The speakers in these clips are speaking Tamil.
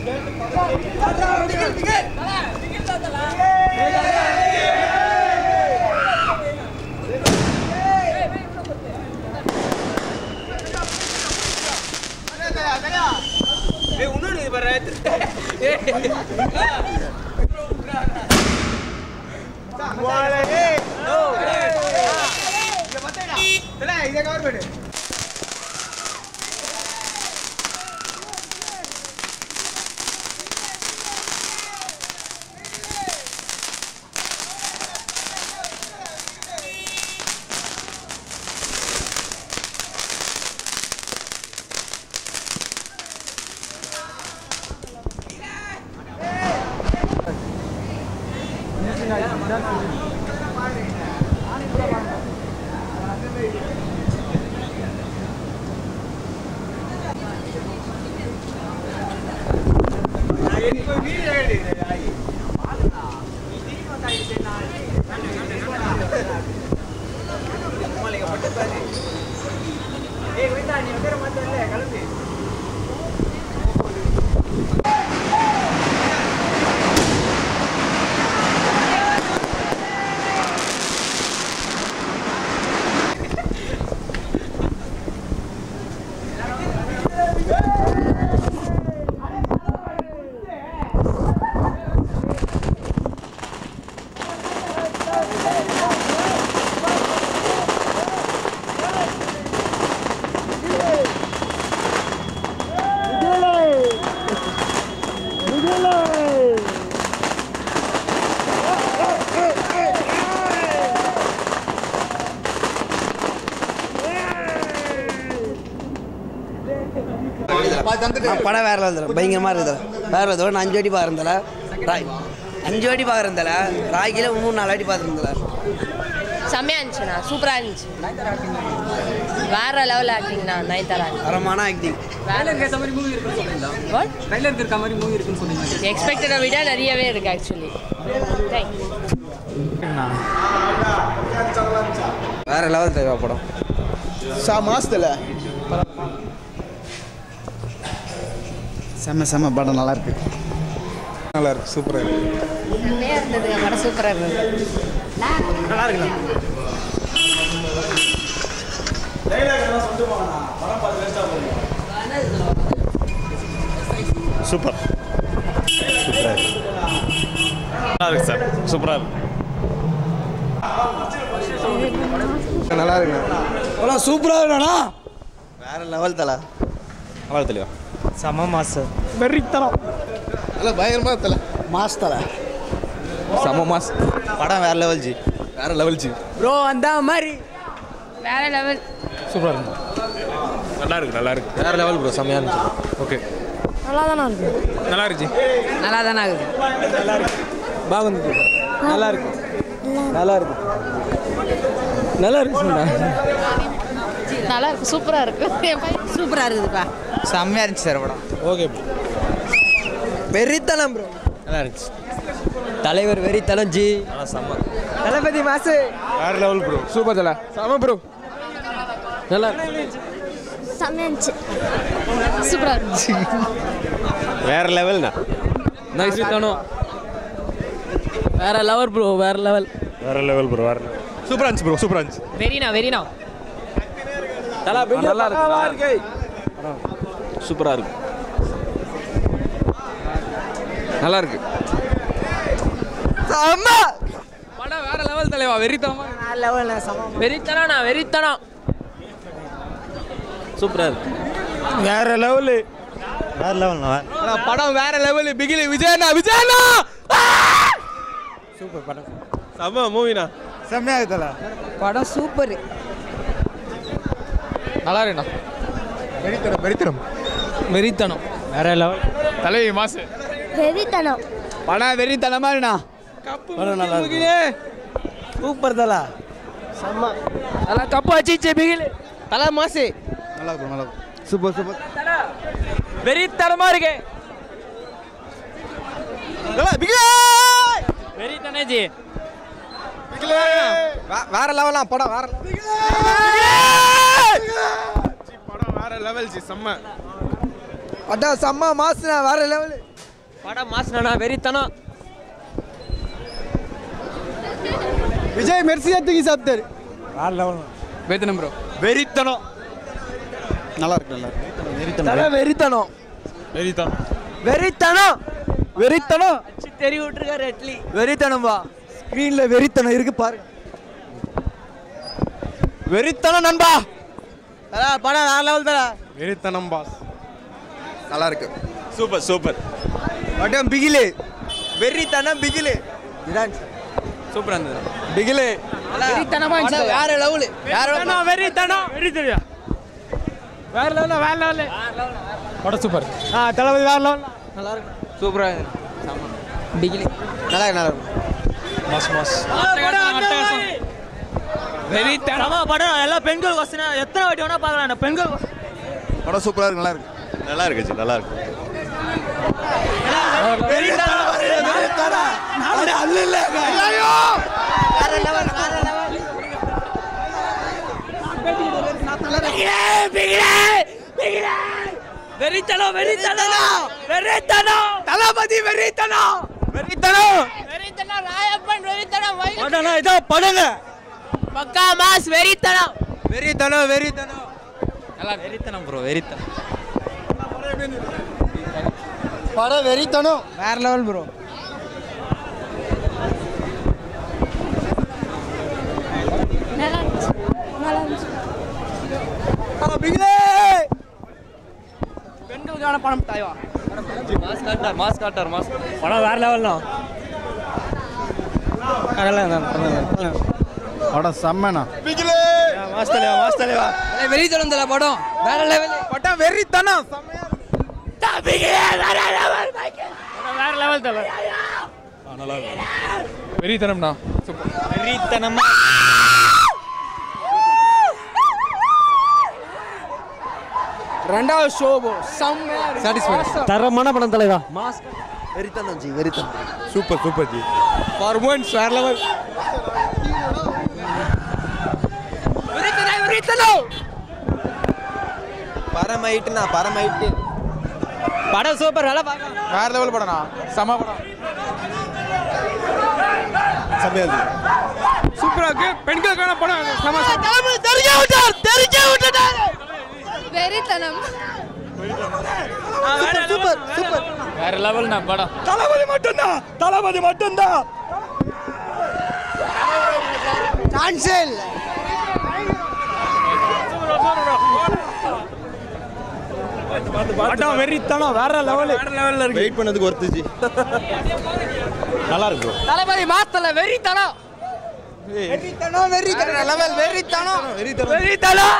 படம் வேற level பயங்கரமாக இருக்குது வேற level. நான் அஞ்சு வாட்டி பார்க்குறதில்ல ராய் அஞ்சு வாட்டி பார்க்குறதில்ல ராய்கில மூணு நாலு வாட்டி பார்த்துருந்தல செம்மையா இருந்துச்சுண்ணா சூப்பராக இருந்துச்சு வேற லெவல் ஆக்டிங்ண்ணா நயன்தாரா தரமான ஆக்டிங் எக்ஸ்பெக்டடை விட நிறையவே இருக்கு ஆக்சுவலி வேற லெவல் தேவை படம் சா மாசத்துல செம்ம செம்ம படம் நல்லா இருக்கு நல்லா இருக்கு சூப்பராக இருக்கு செம்மையா இருந்தது படம் சூப்பராக இருந்தது சூப்பர் சூப்பராக இருக்கு நல்லா இருக்கு சார் சூப்பராக இருக்கு நல்லா இருக்கு படம் சூப்பராக இருக்கா வேற லெவல் தலை நல்லா இருக்கு தெளிவா செம மாஸ்டர் வெறித்தனம் நல்லா பயங்கரமாக தலை மாஸ் தலை செம மாஸ் படம் வேற லெவல் ஜி வேற லெவல் ஜி ப்ரோ அந்த மாதிரி வேற லெவல் சூப்பராக இருக்கு நல்லா இருக்கு நல்லா இருக்கு வேற லெவல் ப்ரோ செம்மையாக இருந்துச்சு ஓகே நல்லா தானே இருக்கு நல்லா இருக்கு ஜி நல்லா தானே ஆகுது பாகுந்து நல்லா இருக்கு நல்லா இருக்கு நல்லா இருக்கு நல்லா இருக்கு சூப்பராக இருக்கு சூப்பராக இருக்குதுப்பா செம்மையாக இருந்துச்சு சார் படம் ஓகே வெறித்தனம் ப்ரோ நல்லா இருந்துச்சு தலைவர் வெறித்தனம் ஜி ஆனால் செம்ம தளபதி மாசு வேற லெவல் ப்ரோ சூப்பர் தலை செம்ம ப்ரோ நல்லா செம்மையா இருந்துச்சு சூப்பராக இருந்துச்சு வேற லெவல்ண்ணா நைஸ் தானோ வேற லெவல் ப்ரோ வேற லெவல் வேற லெவல் ப்ரோ வேற சூப்பரா இருந்துச்சு ப்ரோ சூப்பரா இருந்துச்சு வெரினா வெரினா நல்லா இருக்கு சூப்பரா இருக்கு நல்லா இருக்கு படம் வேற லெவல் தலைவா வெறித்தனமா வேற லெவல் சம வெறித்தனா வெறித்தனம் சூப்பரா இருக்கு வேற லெவலு வேற லெவல் படம் வேற லெவல் பிகிலி விஜயண்ணா விஜயண்ணா செம்ம மூவினா செம்மையா இருக்குதல படம் சூப்பர் நல்லா இருக்குண்ணா வெறித்தனம் வெறித்தனம் வெறித்தனம் வேற லெவல் தலைவி மாசு வெறித்தனம் படம் வெறித்தனமா இருக்குண்ணா படம் நல்லா இருக்கு சூப்பர் தலா நல்லா கப்பு வச்சிச்சு பிகிலி தலை மாசு நல்லா இருக்கும் நல்லா இருக்கும் சூப்பர் சூப்பர் வெறித்தனமா இருக்கு வெறித்தனே ஜி வேற லெவலா படம் வேற படம் வேற லெவல் ஜி செம்ம அட்டா செம்ம மாசுண்ணா வேற லெவலு படம் மாசுனா வெறித்தனம் விஜய் மெர்சியா தூக்கி சாப்பிட்டாரு வேற லெவல் வெறித்தனம் ப்ரோ வெறித்தனம் நல்லா இருக்கு நல்லா இருக்கு தலை வெறித்தனம் வெறித்தனம் வெறித்தனம் வெறித்தனம் தெரி விட்டுருக்காரு அட்லி வெறித்தனம்பா ஸ்க்ரீன்ல வெறித்தனம் இருக்கு பாருங்க வெறித்தனம் நண்பா படம் வேற லெவல் தர வெறித்தனம் பாஸ் நல்லா இருக்கு சூப்பர் சூப்பர் பட்டம் பிகிலு வெறித்தனம் பிகிலு சூப்பரா இருந்தது பிகிலு வெறித்தனமா வேற லெவல் வேற வெறித்தனம் வெறித்தனியா வேற லெவல் வேற லெவல் படம் சூப்பர் ஆ தளபதி வேற லெவல் நல்லா இருக்கு சூப்பரா இருக்கு பிகிலி நல்லா இருக்கு நல்லா இருக்கு மாஸ் மாஸ் வெறித்தனமா படம் எல்லாம் பெண்கள் கொஸ்டினா எத்தனை வாட்டி வேணா பார்க்கலாம் பெண்கள் படம் சூப்பரா இருக்கு நல்லா இருக்கு நல்லா இருக்கு ஜி, நல்லா இருக்கு வெறித்தனம் வெறித்தனம் வெறித்தனம் தளபதி வெறித்தனம் வெறித்தனம் வெறித்தனம் ராயப்பன் வெறித்தனம் படம்னா இதோ படங்க பக்கா மாஸ் வெறித்தனம் வெறித்தனம் வெறித்தனம் நல்லா வெறித்தனம் ப்ரோ வெறித்தனம் படம் வெறித்தனம் வேற லெவல் ப்ரோ நல்லா இருந்துச்சு நல்லா இருந்துச்சு பெண்களுக்கான படம் தாய்வா மாஸ் காட்டார் மாஸ் காட்டார் மாஸ் படம் வேற லெவல் தான் படம் செம்மண்ணா மாஸ் தலைவா மாஸ் தலைவா வெறித்தனம் தல படம் வேற லெவல் படம் வெறித்தனம் வேற லெவல் தல வெறித்தனம்னா வெறித்தனமா ரெண்டாவது ஷோ செம்மையா சாட்டிஸ்ஃபைட் தரமான படம் தலைவா மாஸ் வெறித்தனம் ஜி வெறித்தனம் சூப்பர் சூப்பர் ஜி ஹார்மோன்ஸ் வேற லெவல் வெறித்தனம் வெறித்தனம் பரமைட்டுண்ணா பரமைட்டு படம் சூப்பர் நல்லா பார்க்கலாம் வேற லெவல் படம்ண்ணா செம படம் செம்மையா இருக்கு சூப்பரா இருக்கு பெண்களுக்கான படம் தெரிஞ்ச விட்டார் தெரிஞ்ச விட்டார் வெறித்தனம் சூப்பர் சூப்பர் வேற லெவல் நான் படம் தளபதி மட்டும்தான் தளபதி மட்டும்தான் சான்சல் படம் வெறித்தனம் வேற லெவல் வேற லெவல்ல இருக்கு வெயிட் பண்ணதுக்கு ஒர்த்து ஜி நல்லா இருக்கு bro. தளபதி மாத்தல வெறித்தனம் வெறித்தனம் வெறித்தனம் லெவல் வெறித்தனம் வெறித்தனம் வெறித்தனம்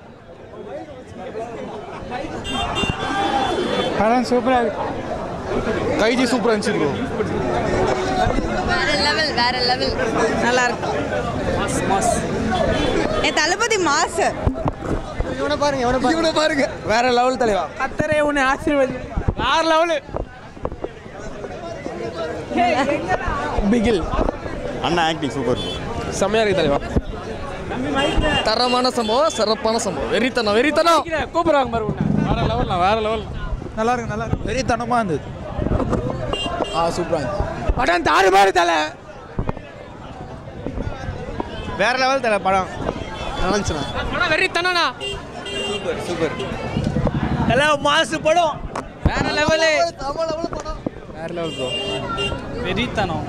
படம் சூப்பரா இருக்கு கைஜி சூப்பரா இருந்துச்சு ப்ரோ வேற லெவல் வேற லெவல் நல்லா இருக்கு என் தளபதி மாசு இவனை பாருங்க இவனை பாருங்க இவனை பாருங்க வேற லெவல் தலைவா கத்தரே உன்னை ஆசீர்வதி வேற லெவல் பிகில் அண்ணா ஆக்டிங் சூப்பர் செம்மையா இருக்கு தலைவா தரமான சம்பவம் சிறப்பான சம்பவம் வெறித்தனம் வெறித்தனம் கூப்பிடுறாங்க பாரு உன்னை வேற லெவல் வேற லெவல் நல்லா இருக்கு நல்லா இருக்கு வெறித்தனமா இருந்தது ஆ சூப்பரா இருந்துச்சு படம் தாறு பாரு தலை வேற லெவல் தலை படம் நினைச்சுண்ணா படம் வெறித்தனா சூப்பர் சூப்பர் தலை மாசு படம் வேற லெவலு வேற லெவல் ப்ரோ வெறித்தனம்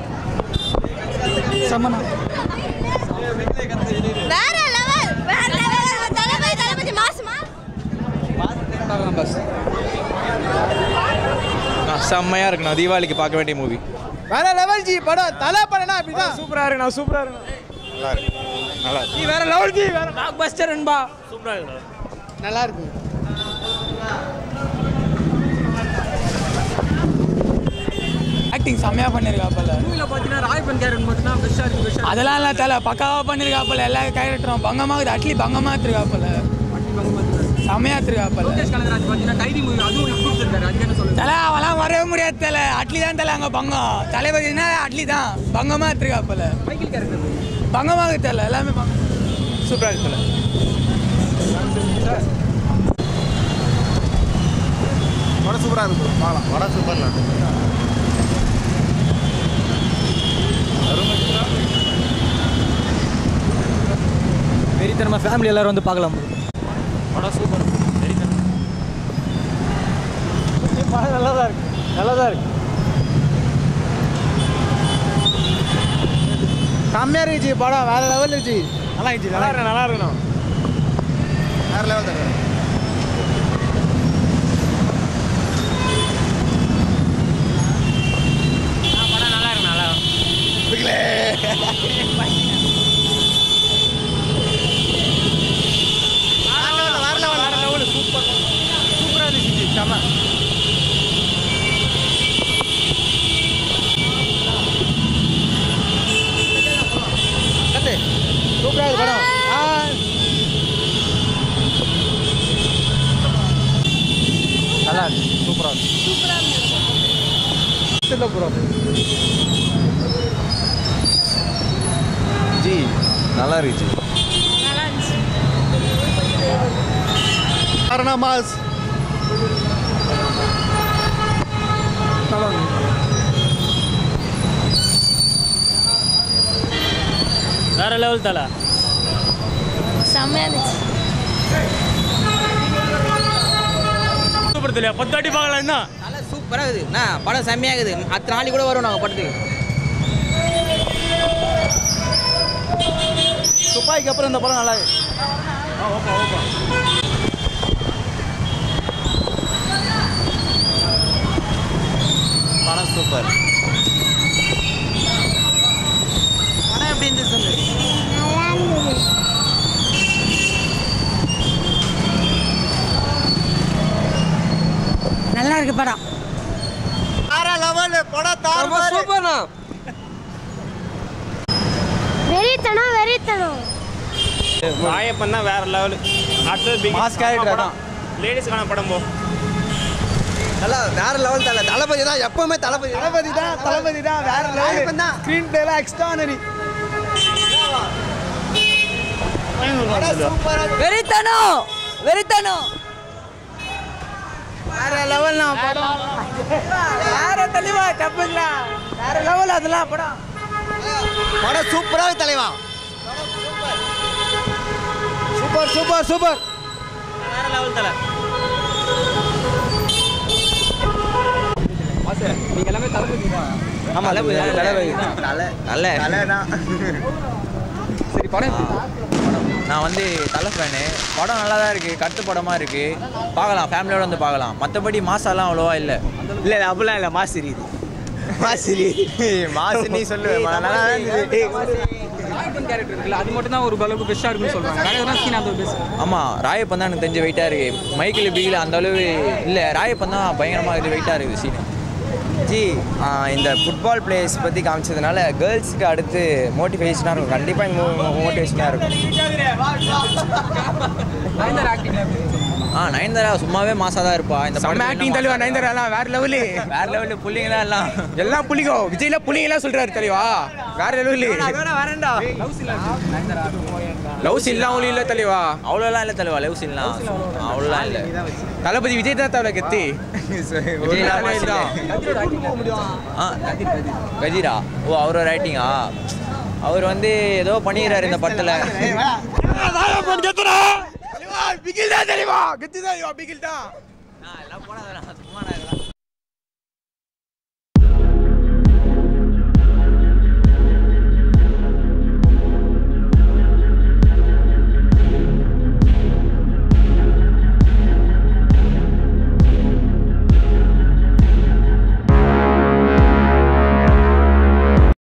வேற லெவல் வேற level Thalapathy Thalapathy mass mass செம்மையா இருக்குண்ணா தீபாவளிக்கு பார்க்க வேண்டிய மூவி வேற லெவல் ஜி படம் தலை படம்னா அப்படிதான் சூப்பரா இருக்கு நான் சூப்பரா இருக்கு நல்லா இருக்கு நல்லா இருக்கு நீ வேற லெவல் ஜி வேற பிளாக் பஸ்டர் என்பா சூப்பரா இருக்கு நல்லா இருக்கு ஆக்டிங் செம்மையா பண்ணிருக்காப்பல மூவில பாத்தீங்கன்னா ராயப்பன் கேரக்டர் மட்டும் பெஸ்டா இருக்கு பெஸ்டா அதெல்லாம் இல்ல தல பக்காவா பண்ணிருக்காப்பல எல்லா கேரக்டரும் பங்கமா இருக்குது அட்லி பங்கமா எடுத்துருக்காப்பல செம்மையா எடுத்துருக்காப்பல தல அவெல்லாம் வரவே முடியாது தல அட்லி தான் தல அங்க பங்கம் தளபதினா அட்லி தான் பங்கமா எடுத்துருக்காப்பல பங்கமா இருக்கு தல எல்லாமே பங்கம் சூப்பரா இருக்கு தல படம் சூப்பராக இருக்கும் பார்க்கலாம் படம் சூப்பர்ண்ணா வெறித்தனமாக ஃபேமிலி எல்லாரும் வந்து பார்க்கலாம் படம் சூப்பர் வெறித்தனம் படம் நல்லா தான் இருக்கு நல்லா தான் இருக்கு செம்மையாக இருந்துச்சு படம் வேற லெவல் இருந்துச்சு நல்லா இருந்துச்சு நல்லா இருக்கு நல்லா இருக்கணும் வேற லெவல் தான் படம் நல்லா இருக்கு நல்லா சூப்பராக இருந்துச்சு செம்ம கத்து சூப்பராக இருக்கு படம் ஆ நல்லா இருக்கு சூப்பராக இருக்கு ப்ரோ ஜி நல்லா இருந்துச்சு காரணா மாஸ் நல்லா இருக்கு வேற லெவல் தலை செம்மையா இருந்துச்சு சூப்பர் தெரியல பத்து வாட்டி பார்க்கலாம் என்ன நல்லா சூப்பராக இருக்குது என்ன படம் செம்மையாக இருக்குது அத்தனை நாளைக்கு கூட வரும் நாங்கள் படத்துக்கு துப்பாய்க்கு அப்புறம் இந்த படம் நல்லா இருக்கு படம் சூப்பர் படம் எப்படி இருந்து சொல்லு நல்லா இருக்கு படம் சூப்பர்ண்ணா வெறித்தனம் வெறித்தனம் ராயப்பன் தான் வேற லெவல் அடுத்தது பிக் மாஸ் character தான். லேடிஸ்க்கான படம் போ நல்லா வேற லெவல் தலை தளபதி தான் எப்பவுமே தளபதி தளபதி தான் தளபதி தான் வேற லெவல் தான். ஸ்க்ரீன் பிளேலாம் எக்ஸ்ட்ரானரி வெறித்தனம் வெறித்தனம் வேற லெவல் நான் படம் வேற தெளிவா தப்புங்கள வேற லெவல் அதெல்லாம் படம் படம் சூப்பராக தலைவா சூப்பர் சூப்பர் சூப்பர் வேற லெவல் தலை ஆமாம் தளபதி தளபதி நல்ல தலைதான் சரி படம் நான் வந்து தலை ஃபேனு படம் நல்லா தான் இருக்குது கட்டு படமாக இருக்குது பார்க்கலாம் ஃபேமிலியோட வந்து பார்க்கலாம் மற்றபடி மாசாலாம் அவ்வளோவா இல்லை இல்லை அப்படிலாம் இல்லை மாசிரி இது மாசிரி மாசு நீ சொல்லுவேன் நல்லா கேரக்டர் இருக்குல்ல அது மட்டும் தான் ஒரு அளவுக்கு பெஸ்ட்டாக இருக்குன்னு சொல்கிறாங்க வேற எதனா சீன் அந்த பெஸ்ட் ஆமாம் ராயப்பன் தான் எனக்கு தெரிஞ்ச வெயிட்டாக இருக்குது மைக்கில் பிகில் அந்த அளவு இல்லை ராயப்பன் தான் பயங்கரமாக இது வெயிட்டாக இருக்குது சீனு ஜி ஆ, இந்த ஃபுட்பால் பிளேயர்ஸ் பற்றி காமிச்சதுனால கேர்ள்ஸுக்கு அடுத்து மோட்டிவேஷனாக இருக்கும் கண்டிப்பாக இந்த மோட்டிவேஷனாக இருக்கும் ஆ நயன்தாரா சும்மாவே மாசாக தான் இருப்பா இந்த செம்ம படத்துல ஆக்டிங் என்ன தலைவா நயன்தாராலாம் வேற லெவலு வேற லெவலில் புள்ளிங்க தான் எல்லாம் எல்லாம் புள்ளிங்கோ விஜய்ல புள்ளிங்கெல்லாம் சொல்றாரு தலைவா வேற லெவலு லவ் சீன்லாம் ஒன்றும் இல்லை தலைவா அவ்வளோலாம் இல்லை தலைவா லவ் சீன்லாம் அவ்வளோலாம் இல்லை தளபதி விஜய் தான் தவிர கத்தி விஜய்லாம் மாசு இல்லை. ஆ கஜிரா ஓ அவரோட ரைட்டிங்கா அவர் வந்து ஏதோ பண்ணிடுறாரு இந்த படத்தில் பிகில் தான் தலைவா கத்தி தான் பிகில் தான்